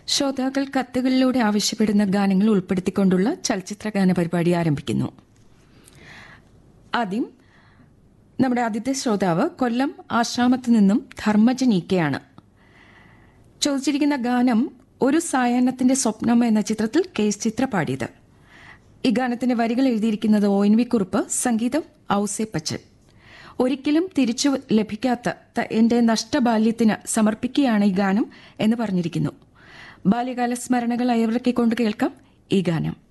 ശ്രോതാക്കൾ കത്തുകളിലൂടെ ആവശ്യപ്പെടുന്ന ഗാനങ്ങൾ ഉൾപ്പെടുത്തിക്കൊണ്ടുള്ള ചലച്ചിത്ര ഗാന പരിപാടി ആരംഭിക്കുന്നു ആദ്യം നമ്മുടെ ആദ്യത്തെ ശ്രോതാവ് കൊല്ലം ആശ്രാമത്ത് നിന്നും ധർമ്മജൻ ഇക്കയാണ് ചോദിച്ചിരിക്കുന്ന ഗാനം ഒരു സായാഹ്നത്തിന്റെ സ്വപ്നം എന്ന ചിത്രത്തിൽ കെ എസ് ചിത്ര പാടിയത് ഈ ഗാനത്തിന്റെ വരികൾ എഴുതിയിരിക്കുന്നത് ഒ എൻ വി കുറുപ്പ് സംഗീതം ഔസേ പച്ചൻ ഒരിക്കലും തിരിച്ചു ലഭിക്കാത്ത ത- എന്റെ നഷ്ടബാല്യത്തിന് സമർപ്പിക്കുകയാണ് ഈ ഗാനം എന്ന് പറഞ്ഞിരിക്കുന്നു ബാല്യകാല സ്മരണകൾ അയവിറക്കിക്കൊണ്ട് കേൾക്കാം ഈ ഗാനം